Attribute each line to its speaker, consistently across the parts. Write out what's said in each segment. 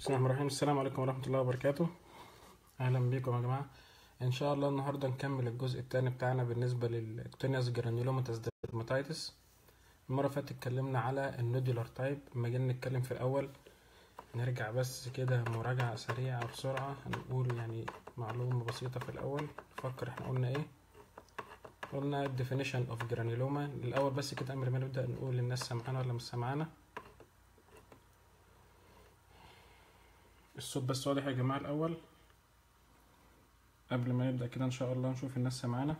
Speaker 1: بسم الله الرحمن الرحيم السلام عليكم ورحمة الله وبركاته أهلا بيكم يا جماعة إن شاء الله النهاردة نكمل الجزء التاني بتاعنا بالنسبة للكتونياس جرانيولوماتس ديرماتيتس المرة اللي فاتت اتكلمنا على النودولار تايب لما جينا نتكلم في الأول نرجع بس كده مراجعة سريعة بسرعة هنقول يعني معلومة بسيطة في الأول نفكر احنا قلنا ايه قلنا definition of granuloma الأول بس كده قبل ما نبدأ نقول للناس سامعانا ولا مش سامعانا الصوت بس واضح يا جماعة الأول قبل ما نبدأ كده إن شاء الله نشوف الناس سامعانا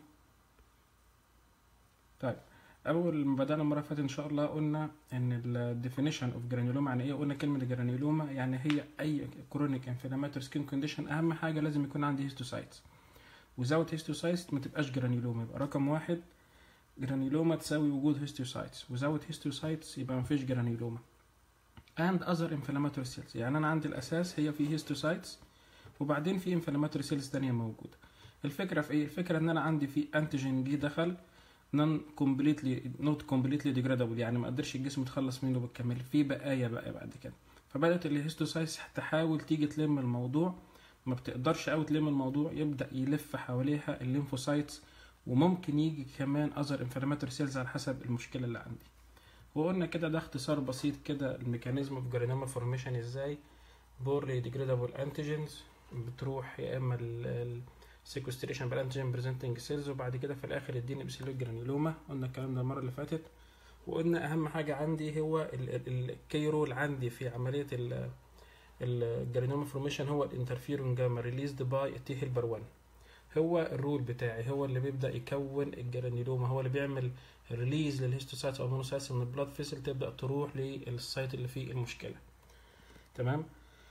Speaker 1: طيب أول ما بدأنا المرة اللي فاتت إن شاء الله قلنا إن ال definition of granuloma يعني إيه قلنا كلمة جرانيولوما يعني هي أي chronic inflammatory skin condition أهم حاجة لازم يكون عندي هيستوسايتس without هيستوسايتس ما تبقاش جرانيولوما يبقى رقم واحد جرانيولوما تساوي وجود هيستوسايتس without هيستوسايتس يبقى مفيش جرانيولوما and other inflammatory cells يعني انا عندي الاساس هي في هيستوسايتس وبعدين في inflammatory cells تانية موجودة الفكرة في ايه الفكرة ان انا عندي في انتيجين جه دخل non completely not completely degradable يعني ما قدرش الجسم يتخلص منه بالكامل في بقايا بقى بعد كده فبدأت الهيستوسايتس تحاول تيجي تلم الموضوع ما بتقدرش قوي تلم الموضوع يبدأ يلف حواليها الليمفوسايتس وممكن يجي كمان other inflammatory cells على حسب المشكلة اللي عندي وقلنا كده ده اختصار بسيط كده الميكانيزم في جرانوما فورميشن ازاي بورلي ديجريدابل انتيجينز بتروح يا اما السيكوستريشن بالانتيجين بريزنتنج سيلز وبعد كده في الاخر يديني بسيلوت جرانيولوما قلنا الكلام ده المره اللي فاتت وقلنا اهم حاجه عندي هو الكي رول عندي في عمليه الجرانيوما فورميشن هو الانترفيرون جاما ريليزد باي تي هيلبر 1 هو الرول بتاعي هو اللي بيبدا يكون الجرانيولوما هو اللي بيعمل ريليز للهيستوسايتس او المونوسايتس من البلاد فيسل تبدا تروح للسايت اللي فيه المشكله تمام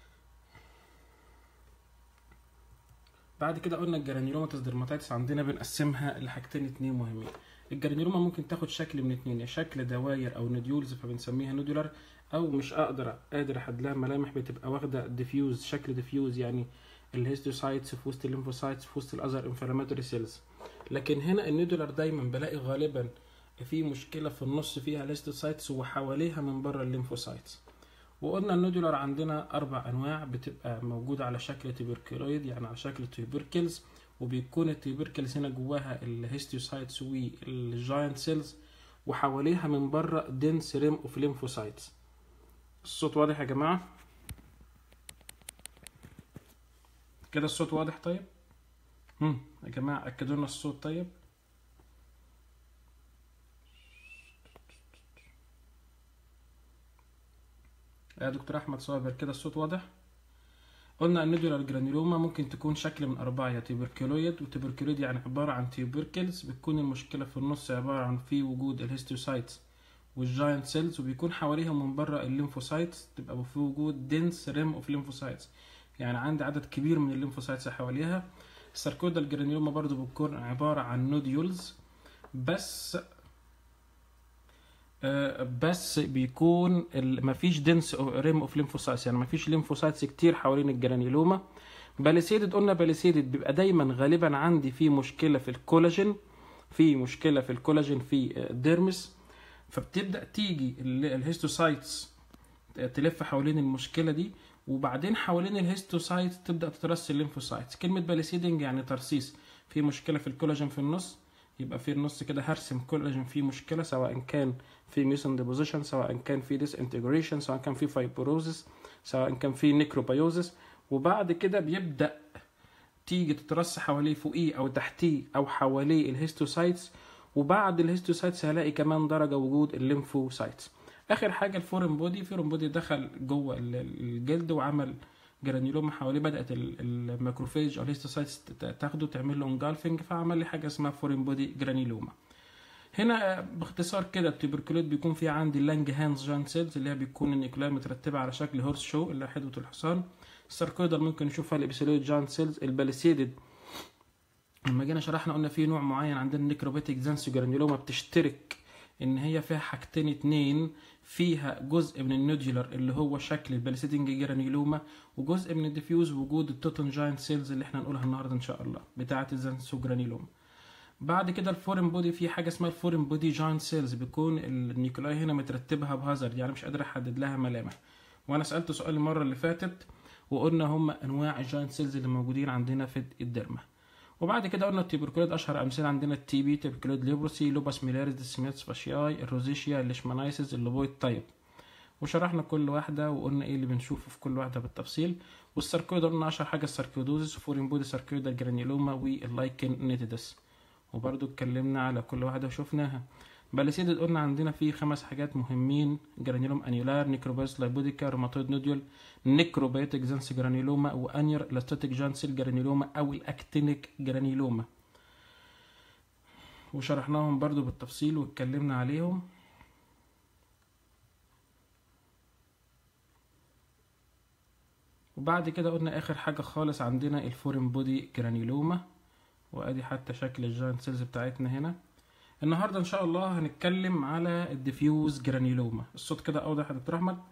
Speaker 1: بعد كده قلنا الجرانيولوماتس ديرماتيتس عندنا بنقسمها لحاجتين اتنين مهمين الجرانيولوما ممكن تاخد شكل من اتنين يا شكل دواير او نوديولز فبنسميها نودولار او مش اقدر قادر احد لها ملامح بتبقى واخده ديفيوز شكل ديفيوز يعني الهيستوسايتس في وسط الليمفوسايتس في وسط الاذر انفلاماتوري سيلز لكن هنا النودولار دايما بلاقي غالبا في مشكله في النص فيها الهيستوسايتس وحواليها من بره الليمفوسايتس وقلنا النودولار عندنا اربع انواع بتبقى موجوده على شكل تيبركلويد يعني على شكل تيبركلز وبيكون التيبركلز هنا جواها الهيستوسايتس والجاينت سيلز وحواليها من بره دنس ريم اوف ليمفوسايتس الصوت واضح يا جماعه كده الصوت واضح طيب هم يا جماعه اكدوا لنا الصوت طيب يا دكتور احمد صابر كده الصوت واضح قلنا النودولار جرانيولوما ممكن تكون شكل من أربعة يا تيبركلويد وتيبركلويد يعني عبارة عن تيبركلز بتكون المشكلة في النص عبارة عن في وجود الهيستوسايتس والجاينت سيلز وبيكون حواليها من بره الليمفوسايتس تبقى في وجود دنس ريم اوف ليمفوسايتس يعني عندي عدد كبير من الليمفوسايتس حواليها الساركويدا الجرانيولوما برضو بتكون عبارة عن نوديولز بس بس بيكون مفيش دنس ريم اوف ليمفوسايتس يعني مفيش ليمفوسايتس كتير حوالين الجرانيولوما باليسيدد قلنا باليسيدد بيبقى دايما غالبا عندي في مشكله في الكولاجين في مشكله في الكولاجين في الديرمس فبتبدا تيجي الهيستوسايتس تلف حوالين المشكله دي وبعدين حوالين الهيستوسايتس تبدا تترسل الليمفوسايتس كلمه باليسيدنج يعني ترسيس في مشكله في الكولاجين في النص يبقى في النص كده هرسم كولاجين فيه مشكله سواء كان في ميسون ديبوزيشن سواء كان في ديس انتجريشن سواء كان في فايبروزس سواء كان في نيكروبايوزس وبعد كده بيبدا تيجي تترص حواليه فوقيه او تحتيه او حواليه الهيستوسايتس وبعد الهيستوسايتس هلاقي كمان درجه وجود الليمفوسايتس اخر حاجه الفورين بودي الفورين بودي دخل جوه الجلد وعمل جرانيولوما حواليه بدات الماكروفيج او الهيستوسايتس تاخده تعمل له انجالفنج فعمل لي حاجه اسمها فورين بودي جرانيولوما هنا باختصار كده التوبركلويد بيكون في عندي اللانج هاندز جان سيلز اللي هي بيكون النيكلاي مترتبه على شكل هورس شو اللي هي حدوه الحصان الساركويدر ممكن نشوفها الابسيلويد جان سيلز الباليسيدد لما جينا شرحنا قلنا في نوع معين عندنا النيكروبيتيك زانسيو جرانيولوما بتشترك ان هي فيها حاجتين اتنين فيها جزء من النودولار اللي هو شكل الباليسيدنج جرانيولوما وجزء من الديفيوز وجود التوتن جاينت سيلز اللي احنا هنقولها النهارده ان شاء الله بتاعه الزانسيو جرانيولوما بعد كده الفورين بودي في حاجه اسمها الفورين بودي جاينت سيلز بيكون النيكولاي هنا مترتبها بهازارد يعني مش قادر احدد لها ملامح وانا سالت سؤال المره اللي فاتت وقلنا هم انواع الجاينت سيلز اللي موجودين عندنا في الدرمه وبعد كده قلنا التيبركلود اشهر امثله عندنا التي بي تيبركلود ليبروسي لوباس ميلاريس ديسيميتس فاشياي الروزيشيا الليشمانايسيس اللوبويد تايب وشرحنا كل واحده وقلنا ايه اللي بنشوفه في كل واحده بالتفصيل والساركويد قلنا اشهر حاجه الساركويدوزيس وفورين بودي ساركويدا جرانيلوما واللايكن نيتيدس وبرضو اتكلمنا على كل واحده وشفناها باليسيدد قلنا عندنا فيه خمس حاجات مهمين جرانيلوم انيولار نيكروباس لايبوديكا روماتويد نوديول نيكروبيتك زانس جرانيلوما وانير لاستاتيك جانسل جرانيلوما او الاكتينيك جرانيلوما وشرحناهم برضو بالتفصيل واتكلمنا عليهم وبعد كده قلنا اخر حاجة خالص عندنا الفورين بودي جرانيلوما وادي حتى شكل الجاينت سيلز بتاعتنا هنا النهارده ان شاء الله هنتكلم على الديفيوز جرانيلوما الصوت كده اوضح يا دكتور احمد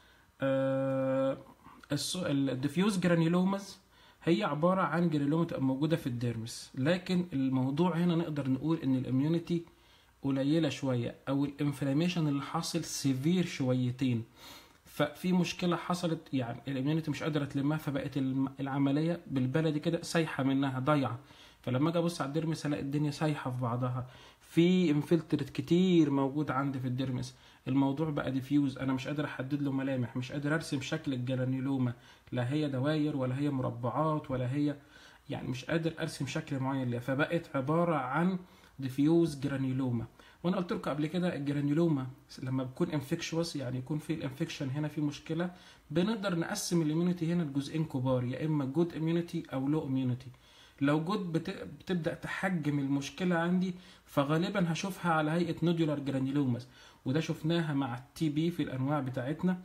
Speaker 1: آه الديفيوز جرانيلوماز هي عبارة عن جرانيلوما تبقى موجودة في الديرمس لكن الموضوع هنا نقدر نقول ان الاميونيتي قليلة شوية او الانفلاميشن اللي حاصل سيفير شويتين ففي مشكلة حصلت يعني الاميونيتي مش قادرة تلمها فبقت العملية بالبلدي كده سايحة منها ضايعة فلما اجي ابص على الديرمس الاقي الدنيا سايحة في بعضها في انفلترت كتير موجود عندي في الديرمس الموضوع بقى ديفيوز انا مش قادر احدد له ملامح مش قادر ارسم شكل الجرانيلوما لا هي دواير ولا هي مربعات ولا هي يعني مش قادر ارسم شكل معين ليها فبقت عباره عن ديفيوز جرانيلوما وانا قلت لكم قبل كده الجرانيلوما لما بيكون انفكشوس يعني يكون في الانفكشن هنا في مشكله بنقدر نقسم الاميونيتي هنا لجزئين كبار يا اما جود اميونيتي او لو اميونيتي لو جود بتبدا تحجم المشكله عندي فغالبا هشوفها على هيئه نودولار جرانيلوماس وده شفناها مع التي بي في الانواع بتاعتنا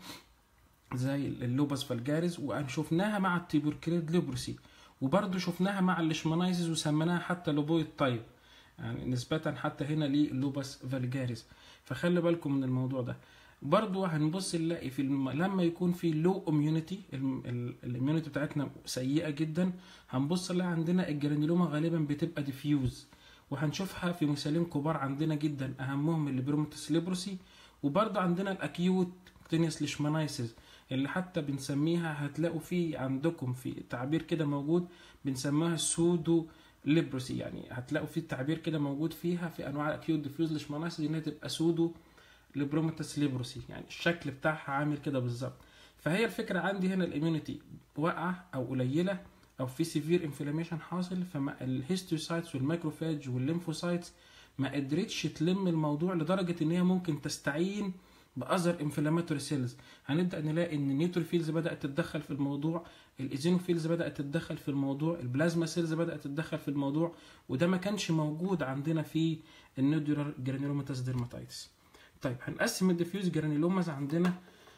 Speaker 1: زي اللوباس فالجاريز وشفناها مع التيبوركليد ليبروسي وبرضه شفناها مع الليشمانايزز وسميناها حتى لوبويد تايب يعني نسبة حتى هنا للوباس فالجاريز فخلي بالكم من الموضوع ده برضو هنبص نلاقي في الم... لما يكون في لو اميونيتي الاميونيتي بتاعتنا سيئه جدا هنبص نلاقي عندنا الجرانيلوما غالبا بتبقى ديفيوز وهنشوفها في مثالين كبار عندنا جدا اهمهم البرومتس ليبروسي وبرضه عندنا الاكيوت كتينيس ليشمانايسيس اللي حتى بنسميها هتلاقوا في عندكم في تعبير كده موجود بنسميها سودو ليبروسي يعني هتلاقوا في تعبير كده موجود فيها في انواع الاكيوت ديفيوز ليشمانايسيس انها تبقى سودو لبرومتس ليبروسي يعني الشكل بتاعها عامل كده بالظبط فهي الفكره عندي هنا الاميونيتي واقعه او قليله او في سيفير انفلاميشن حاصل فما الهيستوسايتس والماكروفاج والليمفوسايتس ما قدرتش تلم الموضوع لدرجه ان هي ممكن تستعين باذر انفلاماتوري سيلز هنبدا نلاقي ان النيوتروفيلز بدات تتدخل في الموضوع الايزينوفيلز بدات تتدخل في الموضوع البلازما سيلز بدات تتدخل في الموضوع وده ما كانش موجود عندنا في النودولار جرانيولوماتاس ديرماتايتس طيب هنقسم الديفيوز جرانيلوماز عندنا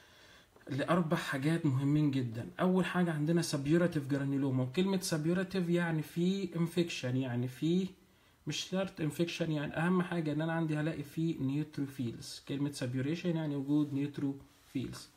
Speaker 1: لاربع حاجات مهمين جدا اول حاجه عندنا سبيوراتيف جرانيلوما وكلمه سبيوراتيف يعني في انفكشن يعني في مش شرط انفكشن يعني اهم حاجه ان انا عندي هلاقي فيه نيوتروفيلز كلمه سبيوريشن يعني وجود نيوتروفيلز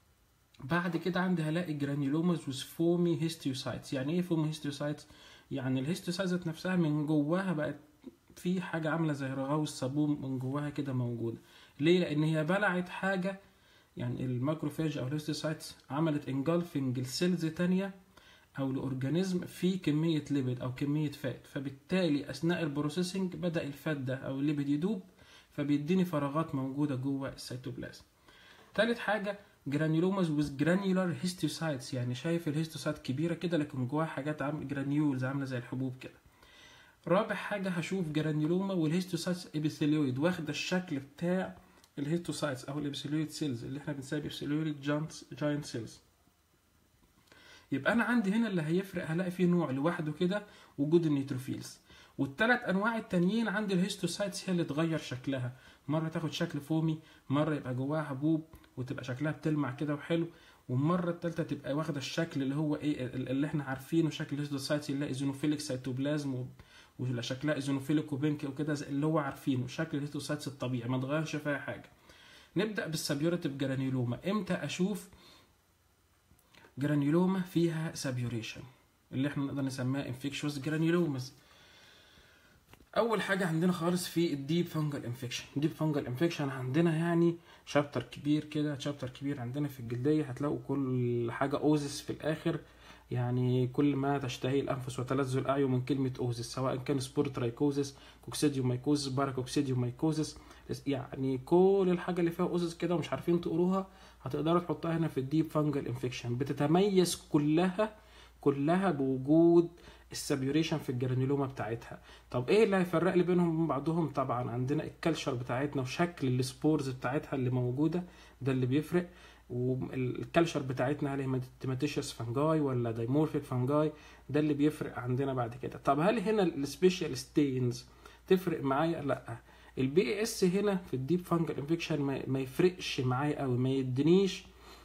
Speaker 1: بعد كده عندي هلاقي جرانيلوماز وسفومي هيستيوسايتس يعني ايه فومي هيستيوسايتس يعني الهيستيوسايتس نفسها من جواها بقت في حاجه عامله زي رغاوي الصابون من جواها كده موجوده ليه لان هي بلعت حاجه يعني الماكروفاج او الهيستوسايتس عملت انجلفنج لسيلز تانية او لاورجانيزم فيه كميه ليبيد او كميه فات فبالتالي اثناء البروسيسنج بدا الفات ده او الليبيد يدوب فبيديني فراغات موجوده جوه السيتوبلازم تالت حاجه جرانيولوماز ويز جرانيولار هيستوسايتس يعني شايف الهيستوسايت كبيره كده لكن جواها حاجات عامله جرانيولز عامله زي الحبوب كده رابع حاجه هشوف جرانيولوما والهيستوسايتس ابيثيليويد واخده الشكل بتاع الهيستوسايتس او الابسيلويد سيلز اللي احنا بنسميها ابسيلويد جاينت سيلز يبقى انا عندي هنا اللي هيفرق هلاقي فيه نوع لوحده كده وجود النيتروفيلز والثلاث انواع التانيين عندي الهيستوسايتس هي اللي تغير شكلها مره تاخد شكل فومي مره يبقى جواها حبوب وتبقى شكلها بتلمع كده وحلو والمره الثالثه تبقى واخده الشكل اللي هو ايه اللي احنا عارفينه شكل الهيستوسايتس اللي ايزونوفيليك سيتوبلازم ولا شكلها ايزونوفيليك وبينك وكده اللي هو عارفينه شكل الهيستوسايتس الطبيعي ما اتغيرش فيها حاجه نبدا بالسبيوريتيف جرانيولوما امتى اشوف جرانيولوما فيها سابيوريشن اللي احنا نقدر نسميها انفكشوس جرانيولوماز اول حاجه عندنا خالص في الديب فانجل انفكشن الديب فانجل انفكشن عندنا يعني شابتر كبير كده شابتر كبير عندنا في الجلديه هتلاقوا كل حاجه اوزس في الاخر يعني كل ما تشتهي الانفس وتلذ الاعين من كلمه اوزس سواء كان سبورترايكوزس كوكسيديومايكوزس باراكوكسيديومايكوزس يعني كل الحاجه اللي فيها اوزس كده ومش عارفين تقروها هتقدروا تحطها هنا في الديب فانجل انفكشن بتتميز كلها كلها بوجود السابيوريشن في الجرانيلوما بتاعتها طب ايه اللي هيفرق لي بينهم وبين بعضهم طبعا عندنا الكالشر بتاعتنا وشكل السبورز بتاعتها اللي موجوده ده اللي بيفرق والكالشر بتاعتنا هل هي تيماتيشيوس فانجاي ولا دايمورفيك فانجاي ده اللي بيفرق عندنا بعد كده طب هل هنا السبيشال ستينز تفرق معايا لا البي اي اس هنا في الديب فانجل انفكشن ما, ما يفرقش معايا قوي ما يدينيش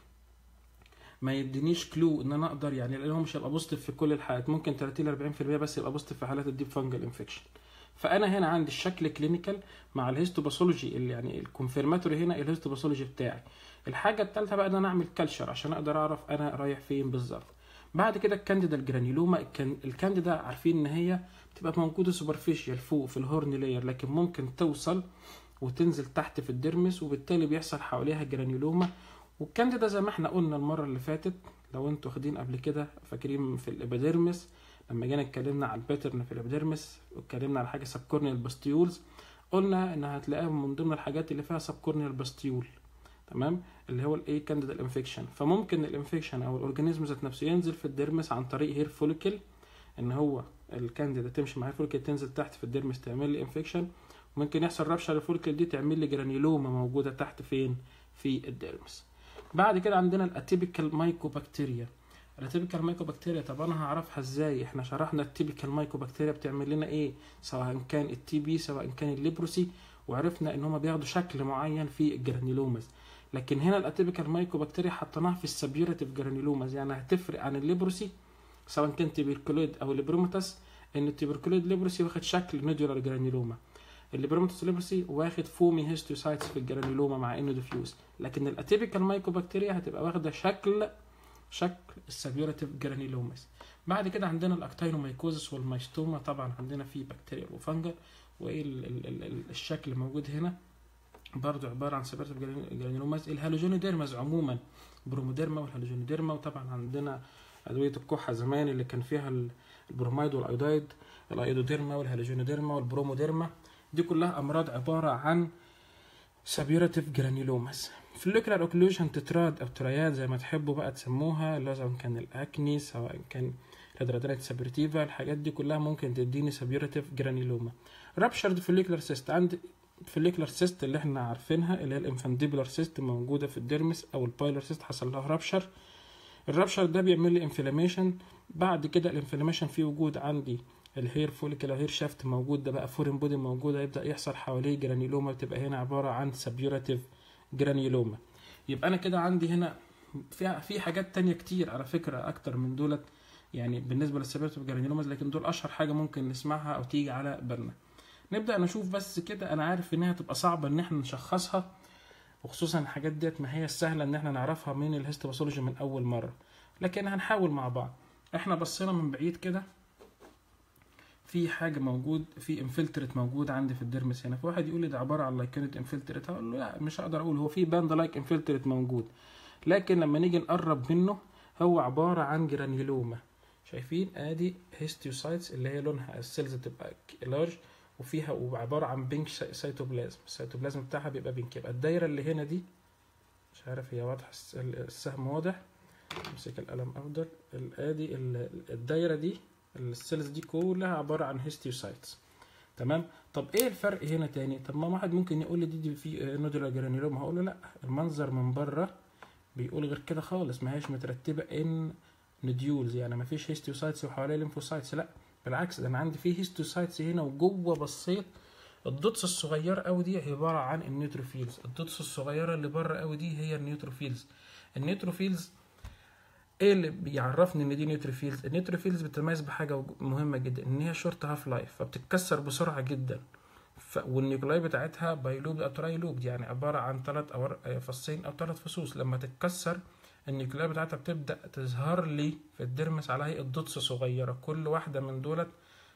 Speaker 1: ما يدينيش كلو ان انا اقدر يعني لان هو مش هيبقى بوزيتيف في كل الحالات ممكن 30 ل 40% بس يبقى بوزيتيف في حالات الديب فانجل انفكشن فانا هنا عندي الشكل كلينيكال مع الهيستوباثولوجي اللي يعني الكونفيرماتوري هنا الهيستوباثولوجي بتاعي الحاجه الثالثه بقى ان انا اعمل كلشر عشان اقدر اعرف انا رايح فين بالظبط بعد كده الكانديدا الجرانيلوما الكانديدا عارفين ان هي بتبقى موجوده سوبرفيشال فوق في الهورن لاير لكن ممكن توصل وتنزل تحت في الديرمس وبالتالي بيحصل حواليها جرانيلوما والكانديدا زي ما احنا قلنا المره اللي فاتت لو انتوا واخدين قبل كده فاكرين في الابيديرمس لما جينا اتكلمنا على الباترن في الابيديرمس واتكلمنا على حاجه سبكورنيال باستيولز قلنا ان هتلاقيها من ضمن الحاجات اللي فيها سبكورنيال باستيول تمام اللي هو الايه كانديدا الانفكشن فممكن الانفكشن او الاورجانيزم ذات نفسه ينزل في الديرمس عن طريق هير فوليكل ان هو الكانديدا تمشي مع الفوليكل تنزل تحت في الديرمس تعمل لي انفكشن ممكن يحصل ربشه الفوليكل دي تعمل لي جرانيلوما موجوده تحت فين في الديرمس بعد كده عندنا الاتيبيكال مايكوبكتيريا الاتيبيكال مايكوبكتيريا طب انا هعرفها ازاي احنا شرحنا التيبيكال مايكوبكتيريا بتعمل لنا ايه سواء كان التي بي سواء كان الليبروسي وعرفنا ان هما بياخدوا شكل معين في الجرانيلومز لكن هنا الاتيبيكال مايكوبكتيريا حطيناها في السبيورتيف جرانيلومز يعني هتفرق عن الليبروسي سواء كان تيبركلويد او الليبروماتس ان التيبركلويد ليبروسي واخد شكل نودولار جرانيلوما الليبروماتس ليبروسي واخد فومي هيستوسايتس في الجرانيلوما مع انه ديفيوز لكن الاتيبيكال مايكوبكتيريا هتبقى واخده شكل شكل السبيورتيف جرانيلوماس بعد كده عندنا الاكتينومايكوزس والمايستوما طبعا عندنا في بكتيريا وفنجل وايه ال ال ال ال الشكل موجود هنا برضو عباره عن سبيورتيف جرانيلوماس الهالوجينوديرماز عموما بروموديرما والهالوجينوديرما وطبعا عندنا ادويه الكحه زمان اللي كان فيها البرومايد والايودايد الايودوديرما والهالوجينوديرما والبروموديرما دي كلها امراض عباره عن سبيورتيف جرانيلوماس فلوكرال اوكلوجن تتراد او ترياد زي ما تحبوا بقى تسموها اللي سواء كان الاكني سواء كان رادرادرات سابرتيفا الحاجات دي كلها ممكن تديني سبيورتيف جرانيلوما رابشرد فوليكولار سيست عند فوليكولار سيست اللي احنا عارفينها اللي هي الانفانديبولار سيست موجوده في الديرمس او البايلر سيست حصل لها رابشر الرابشر ده بيعمل لي انفلاميشن بعد كده الانفلاميشن فيه وجود عندي الهير فوليكل هير شافت موجود ده بقى فورين بودي موجود هيبدا يحصل حواليه جرانيلوما بتبقى هنا عباره عن سبيوراتيف جرانيلوما يبقى انا كده عندي هنا في في حاجات تانية كتير على فكره اكتر من دولت يعني بالنسبه للسبيوراتيف جرانيلوماز لكن دول اشهر حاجه ممكن نسمعها او تيجي على بالنا نبدا نشوف بس كده انا عارف انها تبقى صعبه ان احنا نشخصها وخصوصا الحاجات ديت ما هي السهله ان احنا نعرفها من الهيستوباثولوجي من اول مره لكن هنحاول مع بعض احنا بصينا من بعيد كده في حاجه موجود في انفلترت موجود عندي في الديرمس هنا فواحد يقول لي ده عباره عن لايكونيت انفلترت هقول له لا مش هقدر اقول هو في باند لايك انفلترت موجود لكن لما نيجي نقرب منه هو عباره عن جرانيلوما شايفين ادي هيستيوسايتس اللي هي لونها السيلز بتبقى لارج وفيها وعباره عن بينك سيتوبلازم السيتوبلازم بتاعها بيبقى بينك يبقى الدايره اللي هنا دي مش عارف هي واضحه السهم واضح امسك القلم افضل ادي الدايره دي السيلز دي كلها عباره عن هيستيوسايتس تمام طب ايه الفرق هنا تاني طب ما واحد ممكن يقول لي دي, دي في نودولا جرانيلوما هقول له لا المنظر من بره بيقول غير كده خالص ما هيش مترتبه ان نديولز يعني ما فيش هيستيوسايتس وحواليها ليمفوسايتس لا بالعكس ده انا عندي في هيستيوسايتس هنا وجوه بصيت الدوتس الصغيره قوي دي عباره عن النيوتروفيلز الدوتس الصغيره اللي بره قوي دي هي النيوتروفيلز النيوتروفيلز ايه اللي بيعرفني ان دي نيوتروفيلز النيوتروفيلز بتتميز بحاجه مهمه جدا ان هي شورت هاف لايف فبتتكسر بسرعه جدا ف... والنيوكلاي بتاعتها بايلوب او ترايلوب يعني عباره عن ثلاث أو فصين او ثلاث فصوص لما تتكسر النيوكلاي بتاعتها بتبدا تظهر لي في الدرمس على هيئه دوتس صغيره كل واحده من دولت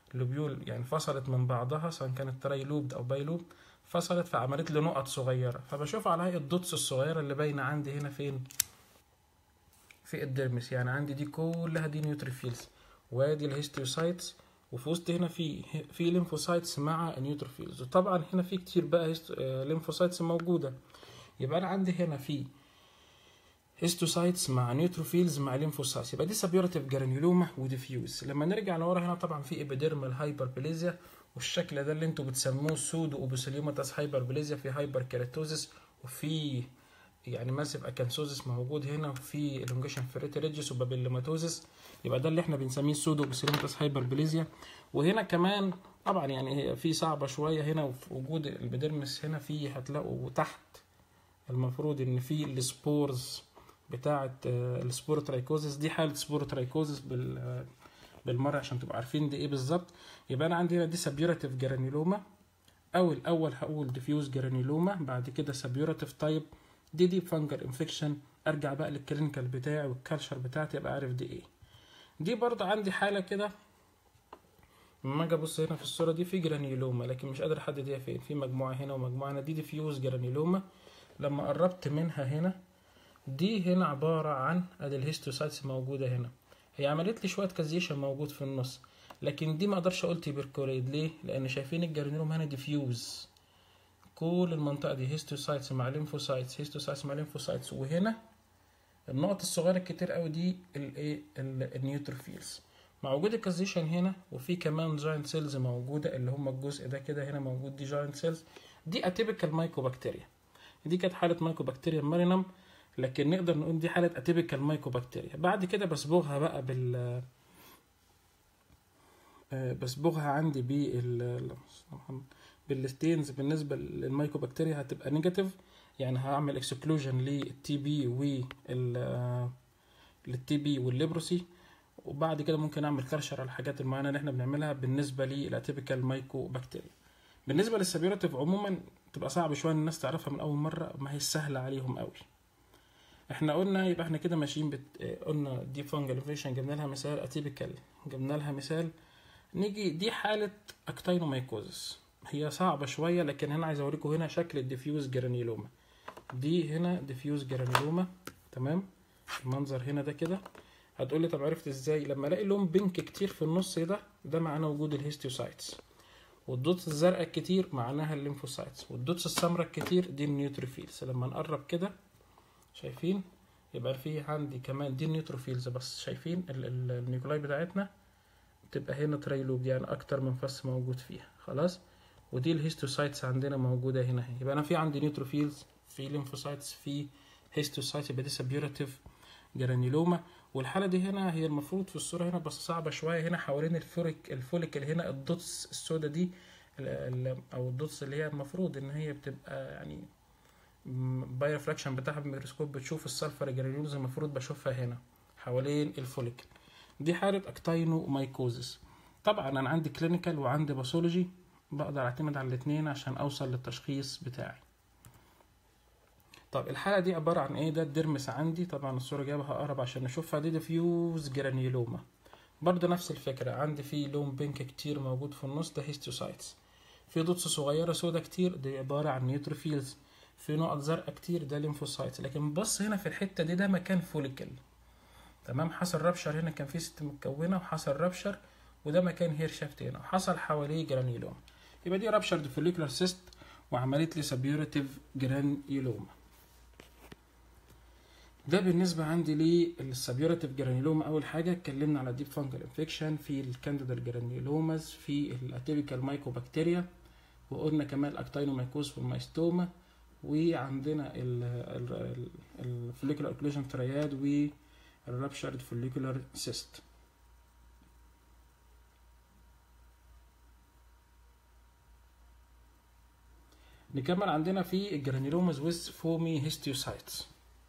Speaker 1: اللوبيول يعني فصلت من بعضها سواء كانت تراي لوبد او باي لوب فصلت فعملت لي نقط صغيره فبشوف على هيئه الدوتس الصغيره اللي باينه عندي هنا فين في الديرمس يعني عندي دي كلها دي نيوتروفيلز وادي الهيستيوسايتس وفي وسط هنا في في ليمفوسايتس مع النيوتروفيلز وطبعا هنا في كتير بقى ليمفوسايتس موجوده يبقى انا عندي هنا في هيستوسايتس مع نيوتروفيلز مع ليمفوسايتس يبقى دي سبيورتيف جرانيولوما وديفيوز لما نرجع لورا هنا طبعا في ابيديرمال هايبربليزيا والشكل ده اللي انتوا بتسموه سودو اوبوسيليوماتاس هايبربليزيا في هايبر كيراتوزيس وفي يعني ماسيف اكانسوزيس موجود هنا وفي الونجيشن فيريتي ريجيس وبابيلوماتوزيس يبقى ده اللي احنا بنسميه سودو اوبوسيليوماتاس هايبربليزيا وهنا كمان طبعا يعني هي في صعبه شويه هنا وفي وجود الابيديرمس هنا في هتلاقوا تحت المفروض ان في السبورز بتاعه السبوروترايكوزيس دي حاله سبوروترايكوزيس بال بالمره عشان تبقوا عارفين دي ايه بالظبط يبقى انا عندي هنا دي سبيوراتيف جرانيلوما او الاول هقول ديفيوز جرانيلوما بعد كده سبيوراتيف تايب دي دي فانجر انفكشن ارجع بقى للكلينيكال بتاعي والكالشر بتاعتي ابقى عارف دي ايه دي برضه عندي حاله كده لما اجي ابص هنا في الصوره دي في جرانيلوما لكن مش قادر احدد هي فين في مجموعه هنا ومجموعه هنا دي ديفيوز جرانيلوما لما قربت منها هنا دي هنا عبارة عن ادي الهيستوسايتس موجودة هنا هي عملت لي شوية كازيشن موجود في النص لكن دي ما اقدرش اقول تيبركوليد ليه؟ لان شايفين الجرانيلوم هنا ديفيوز كل المنطقة دي هيستوسايتس مع ليمفوسايتس هيستوسايتس مع ليمفوسايتس وهنا النقط الصغيرة الكتير قوي دي الايه النيوتروفيلز مع وجود الكازيشن هنا وفي كمان جاينت سيلز موجودة اللي هم الجزء ده كده هنا موجود دي جاينت سيلز دي اتيبيكال مايكوبكتيريا دي كانت حالة مايكوبكتيريا مارينم لكن نقدر نقول دي حالة اتيبيكال مايكوبكتيريا بعد كده بصبغها بقى بال بصبغها عندي بال بالستينز بالنسبة للمايكوبكتيريا هتبقى نيجاتيف يعني هعمل اكسكلوجن للتي بي وال للتي بي والليبروسي وبعد كده ممكن اعمل كرشر على الحاجات المعينه اللي احنا بنعملها بالنسبه للاتيبيكال مايكوبكتيريا بالنسبه للسبيوراتيف عموما تبقى صعب شويه ان الناس تعرفها من اول مره ما هي سهله عليهم قوي احنا قلنا يبقى احنا كده ماشيين بت... قلنا دي فانجل انفيشن جبنا لها مثال اتيبيكال جبنا لها مثال نيجي دي حاله اكتاينومايكوزس هي صعبه شويه لكن هنا عايز اوريكم هنا شكل الديفيوز جرانيلوما دي هنا ديفيوز جرانيلوما تمام المنظر هنا ده كده هتقول لي طب عرفت ازاي لما الاقي لون بينك كتير في النص ده ده معناه وجود الهيستيوسايتس والدوتس الزرقاء الكتير معناها الليمفوسايتس والدوتس السمراء الكتير دي النيوتروفيلز لما نقرب كده شايفين يبقى في عندي كمان دي النيوتروفيلز بس شايفين النيوكلاي بتاعتنا تبقى هنا تريلوب يعني اكتر من فص موجود فيها خلاص ودي الهيستوسايتس عندنا موجوده هنا اهي يبقى انا في عندي نيوتروفيلز في ليمفوسايتس في هيستوسايتس يبقى دي سبيوراتيف جرانيلوما والحاله دي هنا هي المفروض في الصوره هنا بس صعبه شويه هنا حوالين الفوليك الفوليكل هنا الدوتس السوداء دي او الدوتس اللي هي المفروض ان هي بتبقى يعني باي ريفراكشن بتاعها بالميكروسكوب بتشوف السلفر جرانيولز المفروض بشوفها هنا حوالين الفوليكل دي حاله اكتاينو مايكوزس طبعا انا عندي كلينيكال وعندي باثولوجي بقدر اعتمد على الاثنين عشان اوصل للتشخيص بتاعي طب الحالة دي عبارة عن ايه ده الدرمس عندي طبعا الصورة جايبها اقرب عشان نشوفها دي ديفيوز جرانيولوما برضه نفس الفكرة عندي في لون بينك كتير موجود في النص ده هيستوسايتس في دوتس صغيرة سودا كتير دي عبارة عن نيوتروفيلز في نقط زرقاء كتير ده ليمفوسايتس لكن بص هنا في الحتة دي ده مكان فوليكل تمام حصل رابشر هنا كان في ست متكونة وحصل رابشر وده مكان هير شافت هنا وحصل حواليه جرانيولوما يبقى دي رابشر فوليكولار سيست وعملت لي سبيورتيف جرانيولوما ده بالنسبة عندي للسبيورتيف جرانيلوما أول حاجة اتكلمنا على الديب فانجل انفكشن في الكانديدا جرانيلوماز في الاتيبيكال مايكوبكتيريا وقلنا كمان الاكتاينومايكوز والمايستوما وعندنا الفوليكولار اوكلوجن ترياد والرابشرد فوليكولار سيست نكمل عندنا في الجرانيلوماز ويز فومي هيستيوسايتس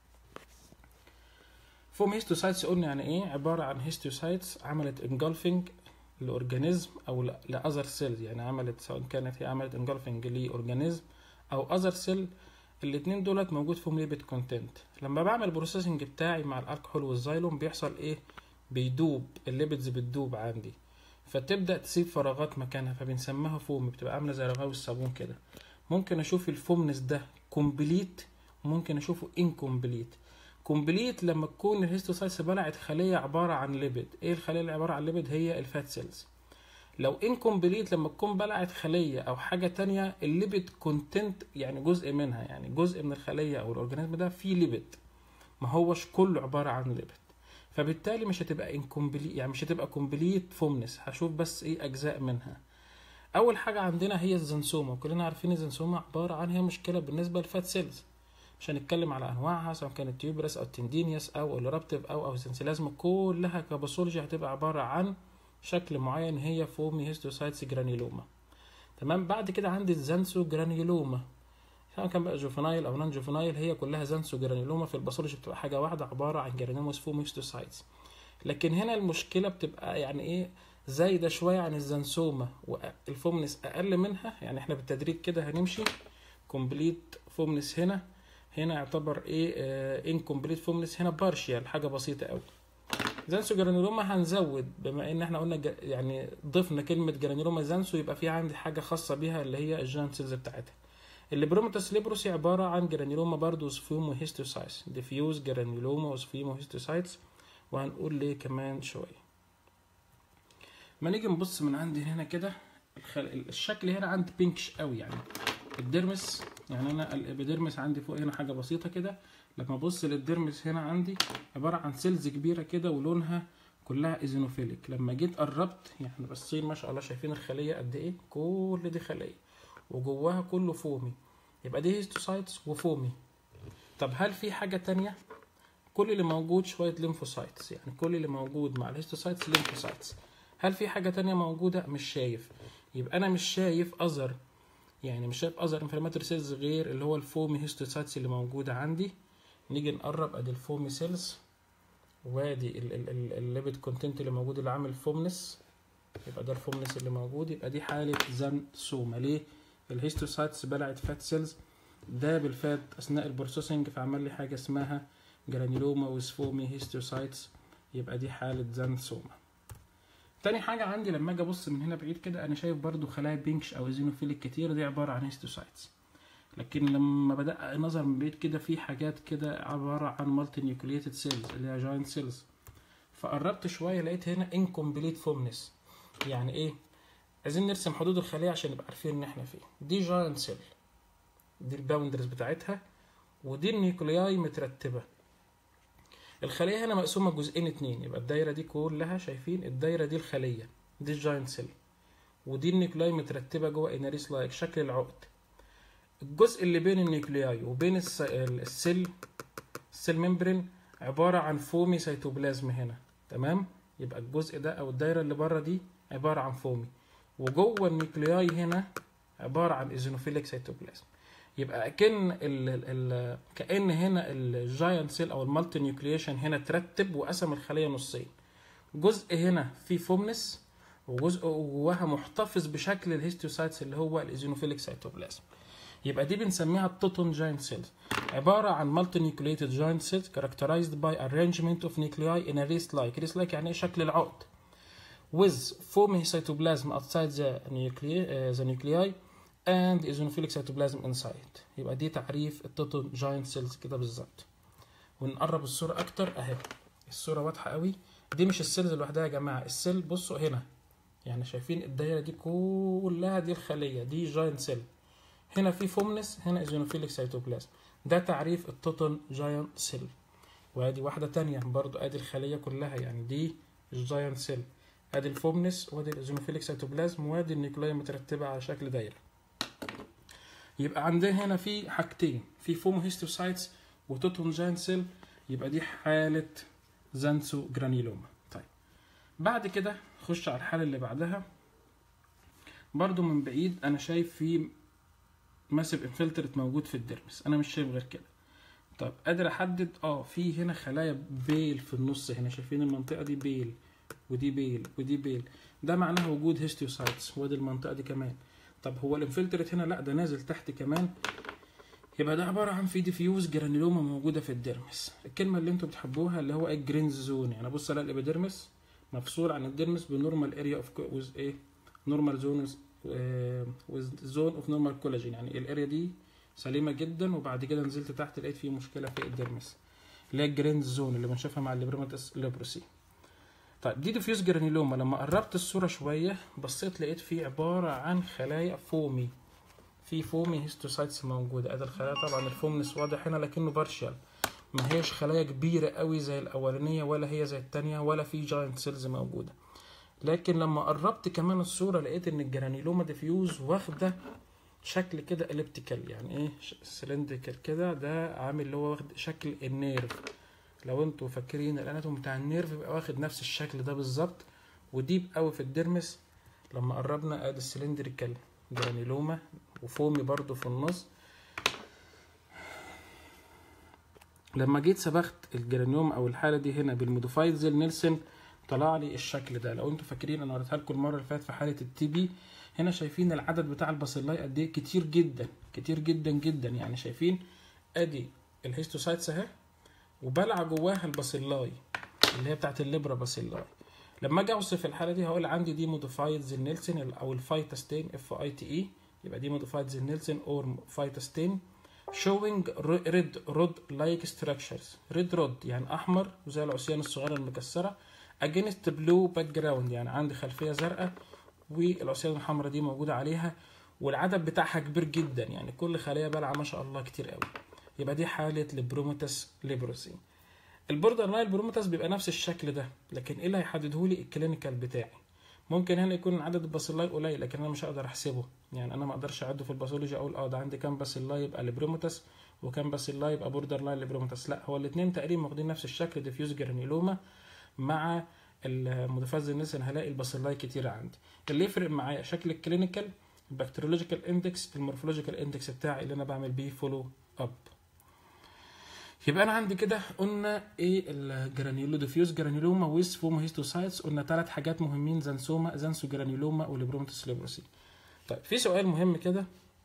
Speaker 1: فوم هيستوسايتس قلنا يعني ايه عبارة عن هيستوسايتس عملت انجلفنج لأورجانيزم أو لأذر سيل يعني عملت سواء كانت هي عملت انجلفنج لأورجانيزم أو أذر سيل الاتنين دولت موجود فيهم ليبيد كونتنت لما بعمل بروسيسنج بتاعي مع الالكحول والزايلوم بيحصل ايه بيدوب الليبيدز بتدوب عندي فتبدا تسيب فراغات مكانها فبنسميها فوم بتبقى عامله زي رغاوي الصابون كده ممكن اشوف الفومنس ده كومبليت وممكن اشوفه انكومبليت كومبليت لما تكون الهيستوسايتس بلعت خليه عباره عن ليبيد ايه الخليه اللي عباره عن ليبيد هي الفات سيلز لو انكومبليت لما تكون بلعت خليه او حاجه تانية الليبيد كونتنت يعني جزء منها يعني جزء من الخليه او الاورجانيزم ده فيه ليبيد ما هوش كله عباره عن ليبيد فبالتالي مش هتبقى انكومبليت يعني مش هتبقى كومبليت فومنس هشوف بس ايه اجزاء منها اول حاجه عندنا هي الزنسوما وكلنا عارفين الزنسوما عباره عن هي مشكله بالنسبه للفات سيلز مش هنتكلم على انواعها سواء كانت تيوبرس او تندينيوس او الرابتيف او او سنسيلازم كلها كباثولوجي هتبقى عباره عن شكل معين هي فومي هيستوسايتس جرانيلوما تمام بعد كده عندي الزنسو جرانيلوما سواء كان بقى جوفنايل او نون جوفنايل هي كلها زنسو جرانيلوما في الباثولوجي بتبقى حاجه واحده عباره عن جرانيلوموس فومي هيستوسايتس لكن هنا المشكله بتبقى يعني ايه زايده شويه عن الزنسوما والفومنس اقل منها يعني احنا بالتدريج كده هنمشي كومبليت فومنس هنا هنا يعتبر ايه انكمبليت فومنس هنا بارشيال حاجه بسيطه قوي زانسو جرانيلوما هنزود بما ان احنا قلنا ج- يعني ضفنا كلمه جرانيلوما زانسو يبقى في عندي حاجه خاصه بيها اللي هي الجان سيلز بتاعتها اللي بروماتوس ليبروسي عباره عن جرانيلوما برضه سفيومو هيستوسايتس ديفيوز جرانيلوما وسفيومو هيستوسايتس وهنقول ليه كمان شويه ما نيجي نبص من عندي هنا كده الخل... الشكل هنا عندي بينكش قوي يعني الديرمس يعني انا الابيديرمس عندي فوق هنا حاجه بسيطه كده لما ابص للديرمس هنا عندي عباره عن سيلز كبيره كده ولونها كلها ايزينوفيليك لما جيت قربت يعني بصين ما شاء الله شايفين الخليه قد ايه كل دي خليه وجواها كله فومي يبقى دي هيستوسايتس وفومي طب هل في حاجه تانية كل اللي موجود شويه ليمفوسايتس يعني كل اللي موجود مع الهيستوسايتس ليمفوسايتس هل في حاجه تانية موجوده مش شايف يبقى انا مش شايف اذر يعني مش شايف اذر انفلاماتوري سيلز غير اللي هو الفومي هيستوسايتس اللي موجوده عندي نيجي نقرب ادي الفومي سيلز وادي الليبيد كونتنت اللي موجود اللي عامل فومنس يبقى ده الفومنس اللي موجود يبقى دي حاله زنسوما ليه الهيستوسايتس بلعت فات سيلز ده بالفات اثناء البروسيسنج فعمل لي حاجه اسمها جرانيلوما وسفومي هيستوسايتس يبقى دي حاله زنسوما تاني حاجة عندي لما اجي ابص من هنا بعيد كده انا شايف برضو خلايا بينكش او ايزينوفيليك كتير دي عبارة عن هيستوسايتس لكن لما بدأ النظر من بعيد كده في حاجات كده عبارة عن مالتي نيوكليتد سيلز اللي هي جاينت سيلز فقربت شوية لقيت هنا انكمبليت فومنس يعني ايه عايزين نرسم حدود الخلية عشان نبقى عارفين ان احنا فين دي جاينت سيل دي الباوندرز بتاعتها ودي النيوكلياي مترتبة الخلية هنا مقسومة جزئين اتنين يبقى الدايرة دي كلها شايفين الدايرة دي الخلية دي الجاينت سيل ودي النيوكلاي مترتبة جوه اناريس لايك شكل العقد الجزء اللي بين النيوكلياي وبين الس- السيل السيل ممبرين عبارة عن فومي سيتوبلازم هنا تمام يبقى الجزء ده او الدايرة اللي بره دي عبارة عن فومي وجوه النيوكلياي هنا عبارة عن ايزينوفيليك سيتوبلازم يبقى اكن ال ال كان هنا الجاينت سيل او المالتي نيوكليشن هنا ترتب وقسم الخليه نصين جزء هنا فيه فومنس وجزء جواها محتفظ بشكل الهيستيوسايتس اللي هو الايزينوفيليك سيتوبلازم يبقى دي بنسميها التوتون جاينت سيلز عباره عن مالتي نيوكليتد جاينت سيلز characterized by arrangement of nuclei in a wrist like wrist like يعني ايه شكل العقد with foamy cytoplasm outside the nuclei uh, the nuclei and eosinophilic cytoplasm inside يبقى دي تعريف التوتون جاينت سيلز كده بالظبط ونقرب الصوره اكتر اهي الصوره واضحه قوي دي مش السيلز لوحدها يا جماعه السيل بصوا هنا يعني شايفين الدايره دي كلها دي الخليه دي جاينت سيل هنا في فومنس هنا ايزينوفيليك سيتوبلازم ده تعريف التوتون جاينت سيل وادي واحده تانية برضو ادي الخليه كلها يعني دي الجاينت سيل ادي الفومنس وادي الايزينوفيليك سيتوبلازم وادي النيوكلاي مترتبه على شكل دايره يبقى عندنا هنا في حاجتين في فومو هيستوسايتس وتوتون جاينت سيل يبقى دي حاله زانسو جرانيلوما طيب بعد كده خش على الحاله اللي بعدها برضو من بعيد انا شايف في ماسيف انفلترت موجود في الديرمس انا مش شايف غير كده طب قادر احدد اه في هنا خلايا بيل في النص هنا شايفين المنطقه دي بيل ودي بيل ودي بيل ده معناه وجود هيستيوسايتس وادي المنطقه دي كمان طب هو الانفلترت هنا لا ده نازل تحت كمان يبقى ده عباره عن في ديفيوز جرانيلوما موجوده في الديرمس الكلمه اللي انتوا بتحبوها اللي هو الجرينز زون يعني ابص الاقي الابيديرمس مفصول عن الديرمس بنورمال اريا اوف ويز ايه نورمال زون ويز زون اوف نورمال كولاجين يعني الاريا دي سليمه جدا وبعد كده نزلت تحت لقيت فيه مشكله في الديرمس اللي هي الجريند زون اللي بنشوفها مع الليبرماتس ليبروسي طيب دي ديفيوز جرانيلوما لما قربت الصوره شويه بصيت لقيت فيه عباره عن خلايا فومي في فومي هيستوسايتس موجوده ادي الخلايا طبعا الفومنس واضح هنا لكنه بارشال ما هيش خلايا كبيره قوي زي الاولانيه ولا هي زي التانية ولا في جاينت سيلز موجوده لكن لما قربت كمان الصوره لقيت ان الجرانيلوما ديفيوز واخده شكل كده اليبتيكال يعني ايه سلندريكال كده ده عامل اللي هو واخد شكل النيرف لو انتوا فاكرين الاناتوم بتاع النيرف بيبقى واخد نفس الشكل ده بالظبط وديب قوي في الديرمس لما قربنا ادي السلندريكال جرانيلوما وفومي برضو في النص لما جيت صبغت الجرانيوم او الحاله دي هنا بالموديفايد زي نيلسون طلع لي الشكل ده لو انتوا فاكرين انا وريتها لكم المره اللي فاتت في حاله التي بي هنا شايفين العدد بتاع الباسيلاي قد ايه كتير جدا كتير جدا جدا يعني شايفين ادي الهيستوسايتس اهي وبلع جواها الباسيلاي اللي هي بتاعت الليبرا باسيلاي لما اجي اوصف الحاله دي هقول عندي دي موديفايد زي نيلسون او الفايتاستين اف اي تي اي يبقى دي موديفايد زي نيلسون اور فايتاستين showing red rod like structures red rod يعني احمر وزي العصيان الصغيره المكسره against blue background يعني عندي خلفيه زرقاء والعصيان الحمراء دي موجوده عليها والعدد بتاعها كبير جدا يعني كل خليه بلعه ما شاء الله كتير قوي يبقى دي حاله البروموتاس ليبروسي البوردر لاين بروموتاس بيبقى نفس الشكل ده لكن ايه اللي هيحدده لي الكلينيكال بتاعي ممكن هنا يكون عدد الباسيلاي قليل لكن انا مش هقدر احسبه يعني انا ما اقدرش اعده في الباثولوجي اقول اه ده عندي كام باسيلاي يبقى ليبروموتاس وكام باسيلاي يبقى بوردر لاين ليبروموتاس لا هو الاثنين تقريبا واخدين نفس الشكل ديفيوز جرانيلوما مع المتفاز النسن هلاقي الباسيلاي كتيرة عندي اللي يفرق معايا شكل الكلينيكال البكتيريولوجيكال اندكس المورفولوجيكال اندكس بتاعي اللي انا بعمل بيه فولو اب يبقى انا عندي كده قلنا ايه الجرانيولو ديفيوز جرانيولوما ويز فومو هيستوسايتس قلنا ثلاث حاجات مهمين زنسوما زنسو جرانيولوما وليبروماتوس ليبروسي طيب في سؤال مهم كده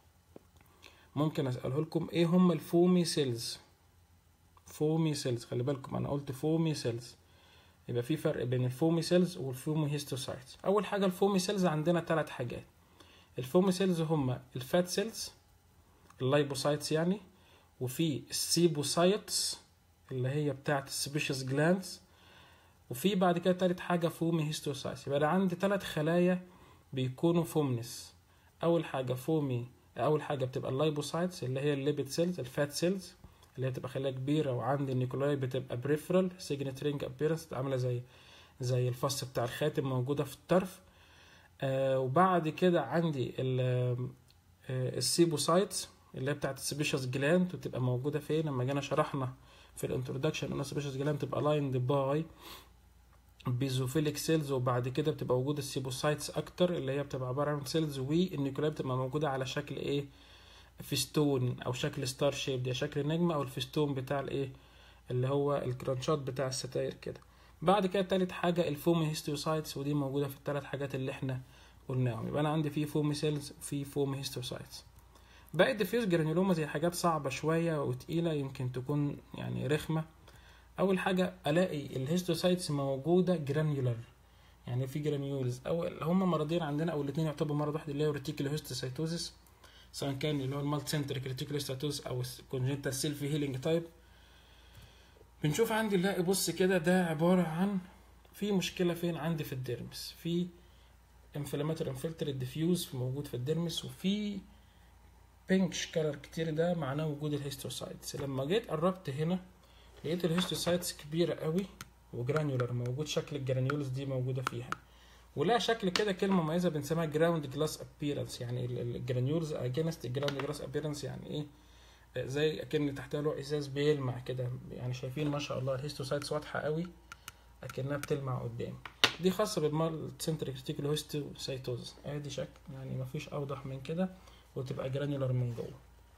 Speaker 1: ممكن اساله لكم ايه هم الفومي سيلز فومي سيلز خلي بالكم انا قلت فومي سيلز يبقى في فرق بين الفومي سيلز والفومي هيستوسايتس اول حاجه الفومي سيلز عندنا ثلاث حاجات الفومي سيلز هم الفات سيلز اللايبوسايتس يعني وفي السيبوسايتس اللي هي بتاعت السبيشس جلاندز وفي بعد كده تالت حاجة فومي هيستوسايتس يبقى أنا عندي تلات خلايا بيكونوا فومنس أول حاجة فومي أول حاجة بتبقى اللايبوسايتس اللي هي الليبيد سيلز الفات سيلز اللي هي بتبقى خلايا كبيرة وعندي النيكولاي بتبقى بريفرال سيجنت رينج ابيرنس عاملة زي زي الفص بتاع الخاتم موجودة في الطرف آه وبعد كده عندي السيبوسايتس اللي هي بتاعت السبيشس جلاند وتبقى موجوده فين لما جينا شرحنا في الانترودكشن ان السبيشس جلاند تبقى لايند باي بيزوفيليك سيلز وبعد كده بتبقى وجود السيبوسايتس اكتر اللي هي بتبقى عباره عن سيلز والنيوكلاي بتبقى موجوده على شكل ايه فيستون او شكل ستار شيب دي شكل نجمه او الفيستون بتاع الايه اللي هو الكرانشات بتاع الستاير كده بعد كده تالت حاجه الفومي هيستوسايتس ودي موجوده في الثلاث حاجات اللي احنا قلناهم يبقى انا عندي في فومي سيلز في فومي هيستوسايتس باقي الديفيوز جرانيولوما زي حاجات صعبة شوية وتقيلة يمكن تكون يعني رخمة أول حاجة ألاقي الهيستوسايتس موجودة جرانيولر يعني في جرانيولز أو هما مرضين عندنا أو الاتنين يعتبروا مرض واحد اللي هو ريتيكولو هيستوسايتوزيس سواء كان اللي هو المالت سنتريك ريتيكولو هيستوسايتوزيس أو كونجنتال سيلفي هيلينج تايب بنشوف عندي نلاقي بص كده ده عبارة عن في مشكلة فين عندي في الديرمس في انفلاماتور انفلتريت ديفيوز موجود في الديرمس وفي بينكش كلر كتير ده معناه وجود الهيستوسايتس لما جيت قربت هنا لقيت الهيستوسايتس كبيرة قوي وجرانيولر موجود شكل الجرانيولز دي موجودة فيها ولها شكل كده كلمة مميزة بنسميها جراوند جلاس ابييرنس يعني الجرانيولز اجينست الجراوند جلاس ابييرنس يعني ايه زي اكن تحتها له ازاز بيلمع كده يعني شايفين ما شاء الله الهيستوسايتس واضحة قوي اكنها بتلمع قدام دي خاصة بالمال سنتريك ريتيكولو هيستوسايتوز ادي شكل يعني مفيش اوضح من كده وتبقى جرانيولار من جوه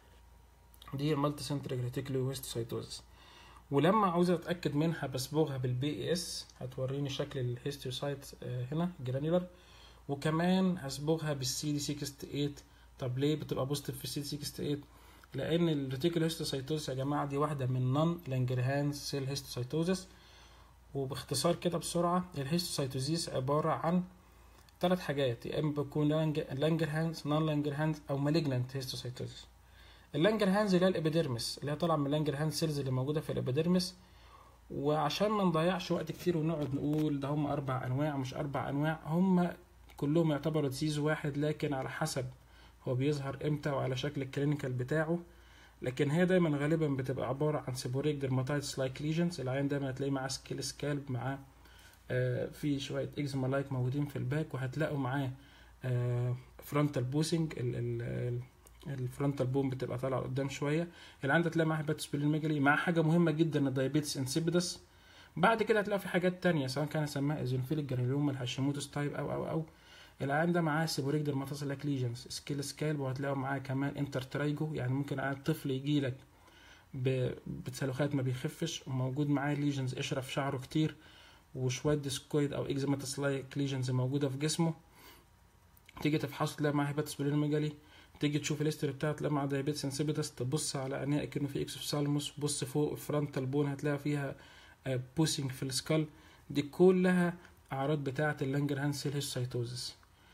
Speaker 1: دي المالتي سنتريك ريتيكولو هيستوسايتوزس ولما عاوز اتاكد منها بصبغها بالبي اي اس هتوريني شكل الهيستوسايت هنا جرانيولار وكمان هصبغها بالسي دي 68 طب ليه بتبقى بوزيتيف في السي دي 68 لان الريتيكولو هيستوسايتوزس يا جماعه دي واحده من نون لانجرهانز سيل هيستوسايتوزس وباختصار كده بسرعة الهيستوسايتوزيس عبارة عن ثلاث حاجات يا اما بيكون لانجر هانز نون لانجر هانز او مالجنانت هيستوسايتوزيس اللانجر هانز اللي هي الابيديرمس اللي هي طالعه من اللانجر هانز سيلز اللي موجوده في الابيديرمس وعشان ما نضيعش وقت كتير ونقعد نقول ده هم اربع انواع مش اربع انواع هم كلهم يعتبروا ديزيز واحد لكن على حسب هو بيظهر امتى وعلى شكل الكلينيكال بتاعه لكن هي دايما غالبا بتبقى عباره عن سيبوريك ديرماتايتس لايك ليجنز العين دايما هتلاقيه معاه سكيل سكالب معاه آه في شويه اكزيما لايك موجودين في الباك وهتلاقوا معاه آه فرونتال بوسنج الفرونتال بوم بتبقى طالعه قدام شويه العين ده تلاقي معاه هيباتوسبلينوميجالي مع حاجه مهمه جدا الدايابيتس انسيبيدس بعد كده هتلاقوا في حاجات تانية سواء كان سماها ايزونفيليك جرانيلوما الهاشيموتوس تايب او او او العيان ده معاه سيبوريك ديرماتوسيلاك ليجنز سكيل سكالب وهتلاقوا معاه كمان انتر ترايجو يعني ممكن عيان طفل يجي لك بتسلخات ما بيخفش وموجود معاه ليجنز قشره في شعره كتير وشويه ديسكويد او اكزيماتوس لايك ليجنز موجوده في جسمه تيجي تفحصه تلاقي معاه هيباتوسبلينوميجالي تيجي تشوف الهيستوري بتاعه تلاقي معاه دايابيتس انسيبيدس تبص على عينيه كأنه في اكسوفسالموس بص فوق فرونتال بون هتلاقي فيها بوسنج في السكال دي كلها اعراض بتاعه اللانجر هانسل هيستوسايتوزس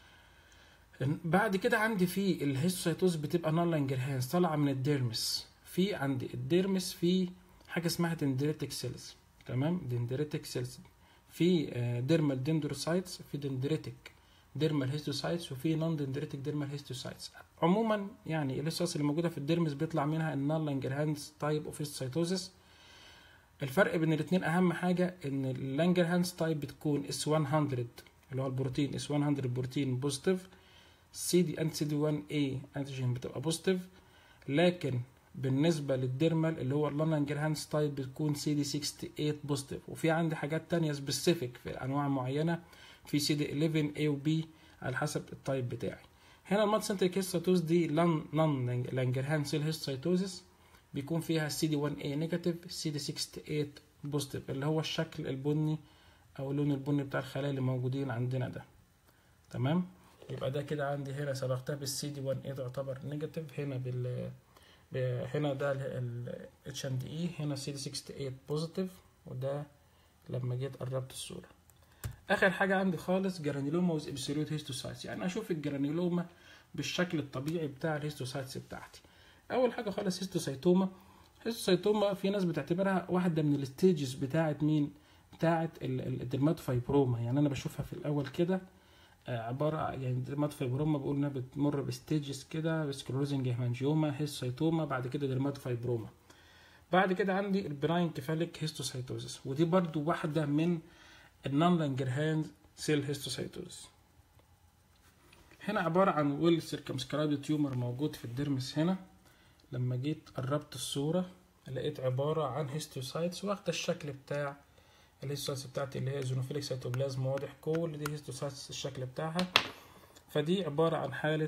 Speaker 1: بعد كده عندي في الهيستوسايتوز بتبقى نون لانجر هانس طالعه من الديرمس في عندي الديرمس في حاجه اسمها دندريتك سيلز تمام دندريتك سيلز في ديرمال دندروسايتس في دندريتك ديرمال هيستوسايتس وفي نون دندريتك ديرمال هيستوسايتس عموما يعني الهيستوسايتس اللي موجوده في الديرمس بيطلع منها النون لانجر هانس تايب اوف هيستوسايتوزس الفرق بين الاثنين اهم حاجه ان اللانجر هانس تايب بتكون اس 100 اللي هو البروتين اس 100 بروتين بوزيتيف سي دي انتي دي 1 اي انتيجين بتبقى بوزيتيف لكن بالنسبة للديرمال اللي هو اللانجر هانس تايب بتكون سي دي 68 بوزيتيف وفي عندي حاجات تانية سبيسيفيك في انواع معينة في سي دي 11 اي وبي على حسب التايب بتاعي هنا الماد سنتريك هيستوتوز دي لان نون لانجر هانسل هيستوتوزس بيكون فيها سي دي 1 اي نيجاتيف سي دي 68 بوزيتيف اللي هو الشكل البني او اللون البني بتاع الخلايا اللي موجودين عندنا ده تمام يبقى ده كده عندي هنا صبغتها بالسي دي 1 اي تعتبر نيجاتيف هنا بال هنا ده ال اتش اند اي هنا سي دي 68 بوزيتيف وده لما جيت قربت الصوره اخر حاجه عندي خالص جرانيلوما وز ابسوليوت هيستوسايتس يعني اشوف الجرانيلوما بالشكل الطبيعي بتاع الهيستوسايتس بتاعتي اول حاجه خالص هيستوسايتوما هيستوسايتوما في ناس بتعتبرها واحده من الستيجز بتاعه مين بتاعه الدرماتوفايبروما يعني انا بشوفها في الاول كده عباره يعني الدرماتوفايبروما بقول انها بتمر بستيجز كده سكلروزنج هيمانجيوما هيستوسايتوما بعد كده درماتوفايبروما بعد كده عندي البراين كيفاليك هيستوسايتوزس ودي برضو واحده من النون لانجرهاند سيل هيستوسايتوزس هنا عبارة عن ويل سيركمسكرايبد تيومر موجود في الدرمس هنا لما جيت قربت الصورة لقيت عبارة عن هيستوسايتس واخدة الشكل بتاع الهيستوسايتس بتاعتي اللي هي زونوفيليك سيتوبلازم واضح كل دي هيستوسايتس الشكل بتاعها فدي عبارة عن حالة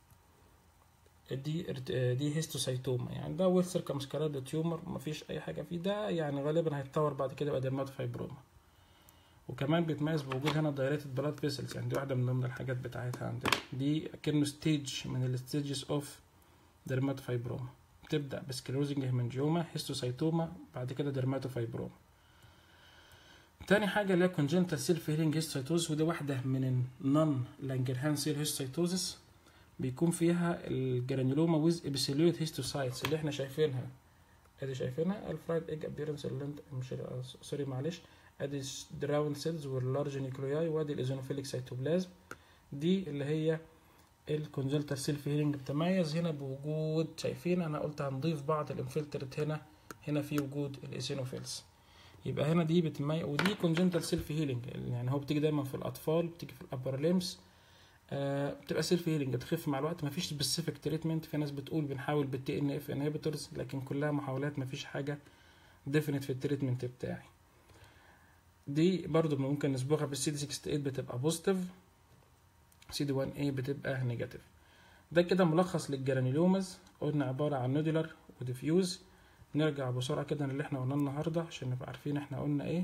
Speaker 1: دي دي هيستوسايتوما يعني ده ويل سيركمسكرايبد تيومر مفيش أي حاجة فيه ده يعني غالبا هيتطور بعد كده يبقى ديرماتوفايبروما وكمان بيتميز بوجود هنا دايريتد بلاد فيسلز يعني دي واحده من ضمن الحاجات بتاعتها عندنا دي كأنه ستيج من الستيجز اوف ديرماتوفايبروما بتبدا بسكلروزنج هيمنجيوما هيستوسايتوما بعد كده ديرماتوفايبروما تاني حاجه اللي هي كونجنتال سيلف هيلينج هيستوسايتوز ودي واحده من النون لانجرهان سيل هيستوسايتوزس بيكون فيها الجرانيولوما ويز ابيثيليويد هيستوسايتس اللي احنا شايفينها ادي شايفينها الفرايد ايج ابيرنس اللي انت مش سوري معلش ادي الراوند سيلز واللارج نيوكلياي وادي الايزونوفيليك سيتوبلازم دي اللي هي الكونجلتال سيلف هيلينج بتميز هنا بوجود شايفين انا قلت هنضيف بعض الانفلترت هنا هنا في وجود الايزونوفيلز يبقى هنا دي بتميز ودي كونجنتال سيلف هيلينج يعني هو بتيجي دايما في الاطفال بتيجي في الابر ليمس آه بتبقى سيلف هيلينج بتخف مع الوقت مفيش سبيسيفيك تريتمنت في ناس بتقول بنحاول بالتي ان اف انهبيتورز لكن كلها محاولات مفيش حاجه ديفينيت في التريتمنت بتاعي دي برضو ممكن نصبغها بالسي دي 68 بتبقى بوزيتيف سي دي 1 اي بتبقى نيجاتيف ده كده ملخص للجرانيلومز قلنا عبارة عن نودولار وديفيوز نرجع بسرعة كده للي احنا قلنا النهاردة عشان نبقى عارفين احنا قلنا ايه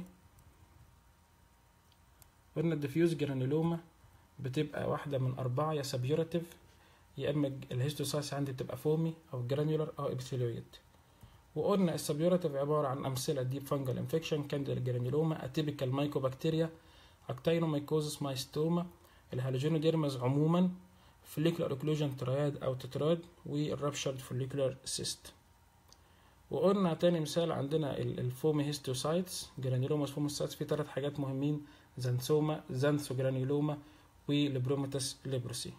Speaker 1: قلنا الديفيوز جرانيلوما بتبقى واحدة من أربعة يا سبيوراتيف يا إما الهيستوسايس عندي بتبقى فومي أو جرانيولار أو إبسيلويد وقلنا السبيوراتيف عباره عن امثله ديب فانجل انفكشن كانديدا جرانيلوما اتيبيكال مايكوبكتيريا اكتينومايكوزس مايستوما الهالوجينوديرمز عموما فوليكولار اوكلوجن ترياد او تتراد والرابشرد فوليكولار سيست وقلنا تاني مثال عندنا الفومي هيستوسايتس جرانيلوما فوموسايتس في ثلاث حاجات مهمين زانثوما زانثو جرانيلوما وليبروماتس ليبروسي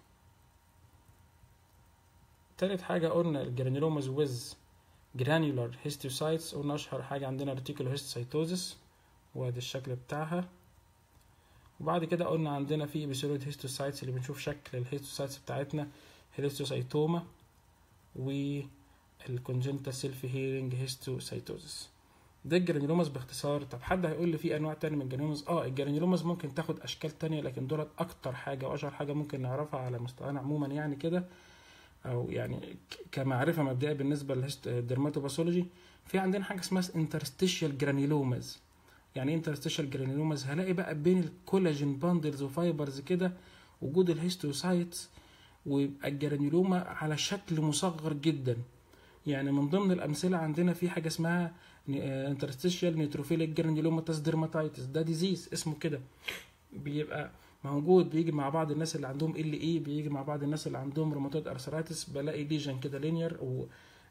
Speaker 1: تالت حاجة قلنا الجرانيلوماز ويز جرانيولار هيستوسايتس قلنا أشهر حاجة عندنا ريتيكولو هيستوسايتوزس وادي الشكل بتاعها وبعد كده قلنا عندنا في ابيسولويد هيستوسايتس اللي بنشوف شكل الهيستوسايتس بتاعتنا هيستوسايتوما والكونجنتا سيلف هيرنج هيستوسايتوزس ده الجرانيولوماس باختصار طب حد هيقول لي في انواع تانية من الجرانيولوماس اه الجرانيولوماس ممكن تاخد اشكال تانية لكن دولت اكتر حاجه واشهر حاجه ممكن نعرفها على مستوانا عموما يعني كده او يعني كمعرفه مبدئيه بالنسبه للدرماتوباثولوجي في عندنا حاجه اسمها انترستيشال جرانيولوماز يعني ايه انترستيشال جرانيولوماز هلاقي بقى بين الكولاجين باندلز وفايبرز كده وجود الهيستوسايتس ويبقى الجرانيولوما على شكل مصغر جدا يعني من ضمن الامثله عندنا في حاجه اسمها انترستيشال نيتروفيليك جرانيولوماتاس ديرماتايتس ده ديزيز اسمه كده بيبقى موجود بيجي مع بعض الناس اللي عندهم ال اي بيجي مع بعض الناس اللي عندهم روماتويد ارثرايتس بلاقي ليجن كده لينير و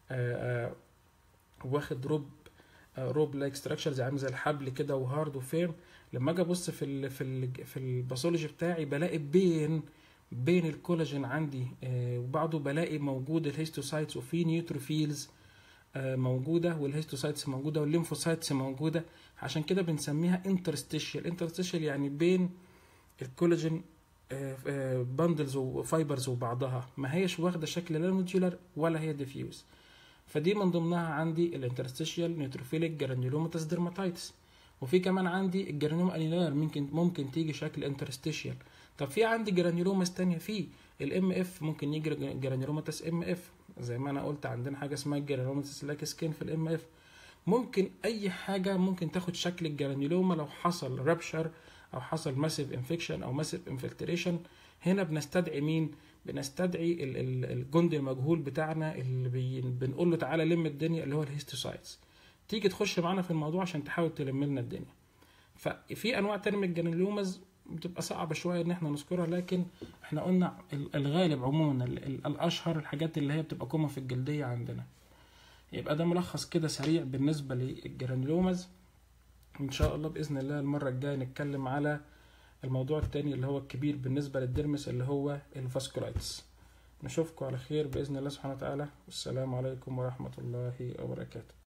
Speaker 1: واخد روب روب لايك ستراكشرز عامل زي الحبل كده وهارد وفيرم لما اجي ابص في ال في ال في الباثولوجي بتاعي بلاقي بين بين الكولاجين عندي وبعضه بلاقي موجود الهيستوسايتس وفي نيوتروفيلز موجوده والهيستوسايتس موجوده والليمفوسايتس موجوده عشان كده بنسميها انترستيشيال انترستيشيال يعني بين الكولاجين باندلز وفايبرز وبعضها ما هيش واخده شكل لا نودولار ولا هي ديفيوز فدي من ضمنها عندي الانترستيشيال نيوتروفيليك جرانيولوماتاس ديرماتايتس وفي كمان عندي الجرانيوم انيلار ممكن ممكن تيجي شكل انترستيشيال طب في عندي جرانيولوماس تانية في الام اف ممكن يجي جرانيولوماتاس ام اف زي ما انا قلت عندنا حاجه اسمها جرانيولوماتاس لاك سكين في الام اف ممكن اي حاجه ممكن تاخد شكل الجرانيولوما لو حصل رابشر او حصل ماسيف انفكشن او ماسيف انفلتريشن هنا بنستدعي مين بنستدعي الجندي المجهول بتاعنا اللي بنقول له تعالى لم الدنيا اللي هو الهيستوسايتس تيجي تخش معانا في الموضوع عشان تحاول تلم لنا الدنيا ففي انواع تانية من الجرانيولومز بتبقى صعبة شوية ان احنا نذكرها لكن احنا قلنا الغالب عموما الاشهر الحاجات اللي هي بتبقى كومن في الجلدية عندنا يبقى ده ملخص كده سريع بالنسبة للجرانيولومز ان شاء الله باذن الله المرة الجاية نتكلم على الموضوع التاني اللي هو الكبير بالنسبة للدرمس اللي هو الفاسكولايتس نشوفكم على خير بإذن الله سبحانه وتعالى والسلام عليكم ورحمة الله وبركاته